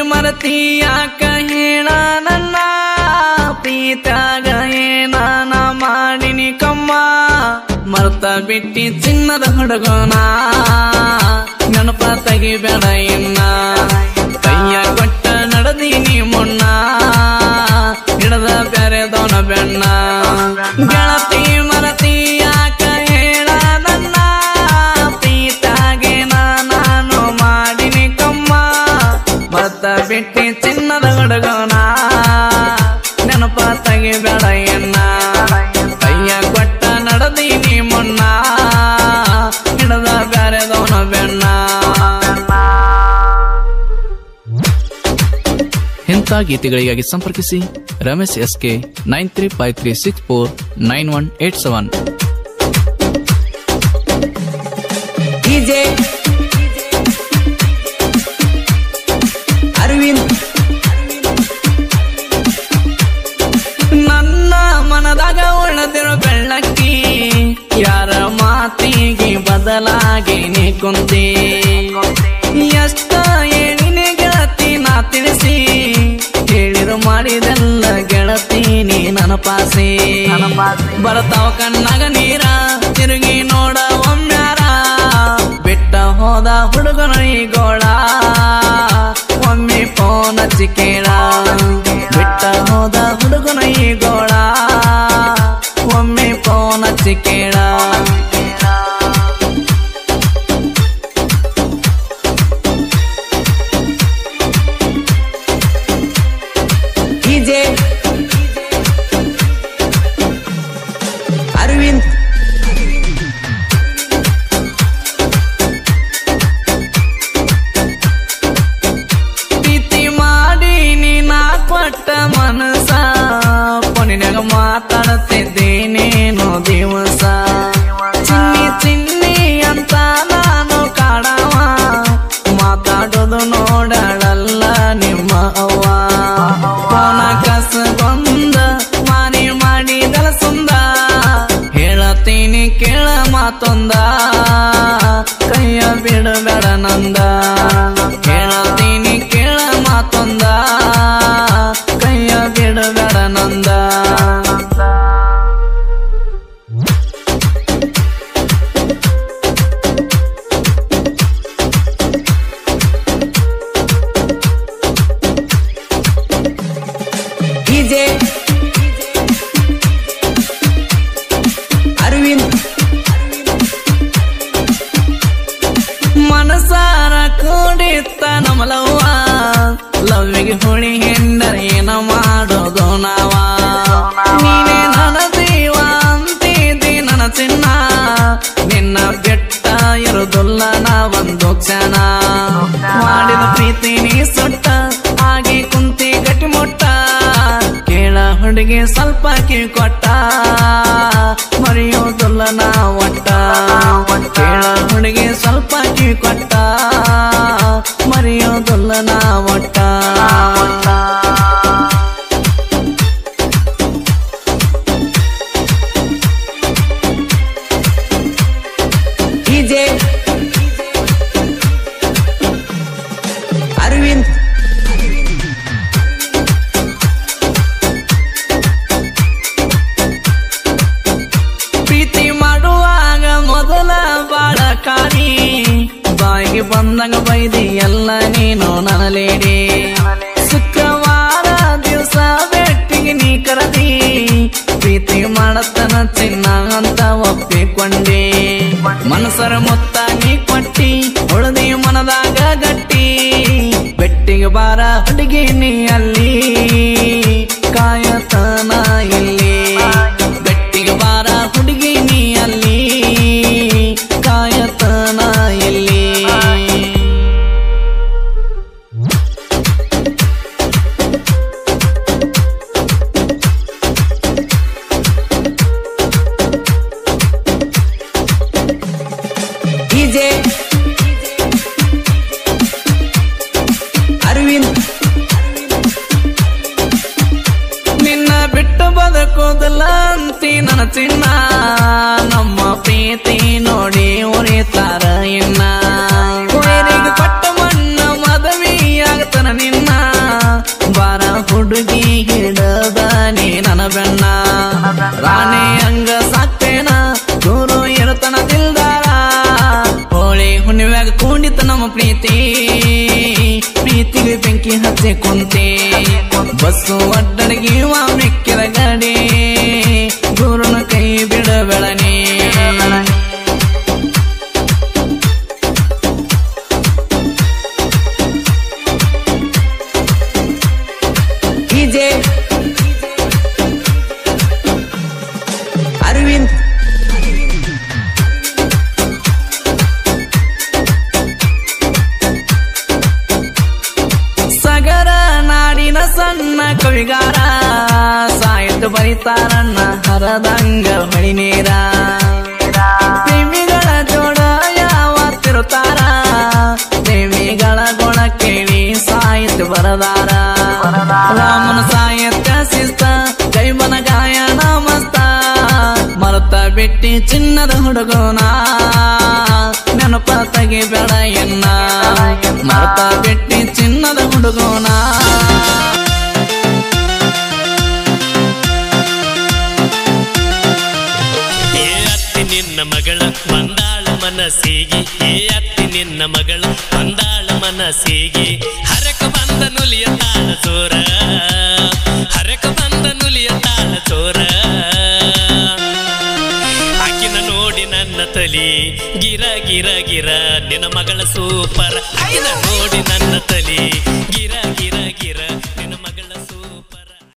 ಮರತಿ ಯಾಕ ಹೇಳ ನನ್ನ ಪ್ರೀತ್ಯಾಗ ಏನಾನ ಮಾಡಿನಿ ಕಮ್ಮ ಮರ್ತ ಬಿಟ್ಟಿ ಚಿನ್ನದ ಹುಡುಗನ ನೆನಪ ತೆಗಿಬೇಡ ಇನ್ನ ಕೈಯ ಕೊಟ್ಟ ನಡೆದೀನಿ ಮುನ್ನ ಹಿಡದ ಬೆರೆದವನ ಬೆಣ್ಣ ಗೆಳತಿ ಮರತಿ ಯಾಕ ಹೇಳ ನನ್ನ ಪ್ರೀತಾಗೆ ನಾನು ಮಾಡಿನಿ ಕಮ್ಮ ಮತ್ತ ಬಿಟ್ಟಿ ಚಿನ್ನದ ಹುಡುಗನ ನೆನಪ ತೆಗಿಬೇಡ ಎನ್ನ ಕೈಯ ಕೊಟ್ಟ ನಡೆದೀನಿ ಮುನ್ನ ಹಿಡದ ಬ್ಯಾರೆದವನ ಬೆಣ್ಣ ಇಂಥ ಗೀತೆಗಳಿಗಾಗಿ ಸಂಪರ್ಕಿಸಿ Ramesh S K nine three five three six four nine one eight seven DJ Aravind ನನ್ನ ಮನದಾಗ ಉಳದಿರೋ ಬೆಳ್ಳಕ್ಕಿ ಯಾರ ಮಾತಿಗೆ ಬದಲಾಗಿ ನೀ ಕುಂತಿ ಎಷ್ಟ ಹೇಳಿನಿ ಗೆಳತಿ ನಾ ತಿಳಿಸಿ ಹೇಳಿರು ಮಾಡಿದೆಲ್ಲ ಗೆಳತಿ ನೀ ನನ್ನ ಪಾಸಿ ಬರ್ತಾವ ಕಣ್ಣಾಗ ನೀರ ತಿರುಗಿ ನೋಡ ಒಮ್ಮ್ಯಾರ ಬಿಟ್ಟ ಹೋದ ಹುಡುಗನ ಈ ಗೋಳ ಒಮ್ಮೆ ಫೋನ್ ಹಚ್ಚಿ ಕೇಳ ಬಿಟ್ಟ ಹೋದ ಹುಡುಗನ ಈ ಗೋಳ ಒಮ್ಮೆ ಫೋನ್ ಹಚ್ಚಿ ಕೇಳ ಡಿಜೆ ಅರವಿಂದ್ ಪ್ರೀತಿ ಮಾಡಿ ನೀನ ಕೊಟ್ಟ ಮನಸ ಪೊನಿನಾಗ ಮಾತಾಡುತ್ತಿದ್ದೇನೇನೋ ದಿವಸ ಚಿನ್ನಿ ಚಿನ್ನಿ ಅಂತ ನಾನು ಕಾಡವ ಮಾತಾಡೋದು ನೋಡಳಲ್ಲ ನಿಮ್ಮ ಅವ್ವ ಫೋನ ಕಸಗೊಂದ ಮಾರಿ ಮಾಡಿದಲ ಸುಂದ ಹೇಳತೀನಿ ಕೇಳ ಮಾತೊಂದ ಕೈಯ ಬಿಡಬೇಡ ನಂದ ಹೇಳತೀನಿ ಕೇಳ ಮಾತೊಂದ ಕೈಯ ಬಿಡಬೇಡ ನಂದ ಡಿಜೆ ಅರವಿಂದ್ ಮನಸಾರ ಕೂಡಿತ್ತ ನಮಲವ್ವ ಲವ್ವಿಗೆ ಹುಳಿ ಹೆಂಡರೆ ಏನ ಮಾಡೋದು ನಾವ ನೀನೇ ನನ್ನ ಜೀವ ಅಂತಿದ್ದಿ ನನ್ನ ಚಿನ್ನ ನಿನ್ನ ಬೆಟ್ಟ ಇರುದಿಲ್ಲ ನಾ ಒಂದು ಕ್ಷಣ ಮಾಡಿದ ಪ್ರೀತಿ ನೀ ಸುಟ್ಟ ಹಾಗೆ ಕುಂತಿ ಗಟ್ಟಿ ಮುಟ್ಟ ಕೇಳ ಹುಡುಗಿ ಸ್ವಲ್ಪ ಕಿವಿ ಕೊಟ್ಟ ಮರೆಯೋದಿಲ್ಲ ನಾ ಒಟ್ಟ ಕೇಳ ಹುಡುಗಿ ಸ್ವಲ್ಪ ಕಿವಿ ಕೊಟ್ಟ ಮರೆಯೋದಿಲ್ಲ ನಾ ಒಟ್ಟ ಡಿಜೆ ಅರವಿಂದ್ ಪ್ರೀತಿ ಮಾಡುವಾಗ ಮೊದಲ ಬಾಳ ಕಾರಿ ಬಾಯಿಗೆ ಬಂದಂಗ ಬೈದಿ ಎಲ್ಲ ನೀನು ನನಲೇಡಿ ಶುಕ್ರವಾರ ದಿವಸ ಬೆಟ್ಟಿಗೆ ನೀ ಕರದಿ ಪ್ರೀತಿ ಮಾಡತನ ಚಿನ್ನ ಅಂತ ಒಪ್ಪಿಕೊಂಡೆ ಮನಸರ ಮೊತ್ತ ನೀ ಕೊಟ್ಟಿ ಉಳದಿ ಮನದಾಗ ಗಟ್ಟಿ ಬೆಟ್ಟಿಗೆ ಬಾರ ಹುಡುಗಿ ನೀ ಅಲ್ಲಿ ಕಾಯತನ ಇಲ್ಲಿ ಬೆಟ್ಟಿಗೆ ಬಾರ ಹುಡುಗಿ ನೀ ಅಲ್ಲಿ ಕಾಯತನ ಇಲ್ಲಿ ಡಿಜೆ ಅರವಿಂದ್ ನಿನ್ನ ಬಿಟ್ಟು ಬದುಕೋದಿಲ್ಲ ಅಂತಿ ನನ್ನ ಚಿನ್ನ ನಮ್ಮ ಪ್ರೀತಿ ನೋಡಿ ಉರಿತಾರ ಇನ್ನ ಕೊಯ್ರಿಗೆ ಕೊಟ್ಟ ಮಣ್ಣ ಮದವಿ ಆಗ್ತಾನ ನಿನ್ನ ಕುಂತೆ ಬಸ್ಸು ಒಡ್ಡಡಗಿವ ಮೆಕ್ಕಿದ ಗಾಡಿ ಗುರುನ ಕೈ ಬಿಡಬೇಡನೆ ಡಿಜೆ ಅರವಿಂದ್ ಸಗರ ನಾಡಿನ ಸಣ್ಣ ಕವಿಗಾರ ಸಾಹಿತ್ಯ ಬರಿತಾರಣ್ಣ ಹರದಂಗ ಮಳಿ ನೀರ ಪ್ರೇಮಿಗಳ ಜೋಡ ಯಾವ ತಿರುತ್ತಾರ ಪ್ರೇಮಿಗಳ ಗುಣ ಕೇಳಿ ಸಾಹಿತ್ಯ ಬರದಾರ ರಾಮನ ಸಾಹಿತ್ಯ ಶಿಸ್ತ ಜೈವನ ಗಾಯನ ಮಸ್ತ ಮರತ ಬಿಟ್ಟಿ ಚಿನ್ನದ ಹುಡುಗನ ನೆನಪ ತೆಗಿಬೇಡ ಎನ್ನ ಮರತ ಬಿಟ್ಟಿ ಚಿನ್ನದ ಹುಡುಗನ ಏ ಅತ್ತಿ ನಿನ್ನ ಮಗಳ ಬಂದಾಳ ಮನಸ್ಸಿಗೆ ಏ ಅತ್ತಿ ನಿನ್ನ ಮಗಳ ಬಂದಾಳ ಮನಸ್ಸಿಗೆ ಹರಕ ಬಂದ ನುಲಿಯ ತಾಳ ಚೋರ ಹರಕ ಬಂದ ನುಲಿಯ ತಾಳ ಚೋರ ಆಕಿನ ನೋಡಿ ನನ್ನ ತಲಿ ಗಿರ ಗಿರ ಗಿರ ನಿನ್ನ ಮಗಳ ಸೂಪರ್ ಆಕಿನ ನೋಡಿ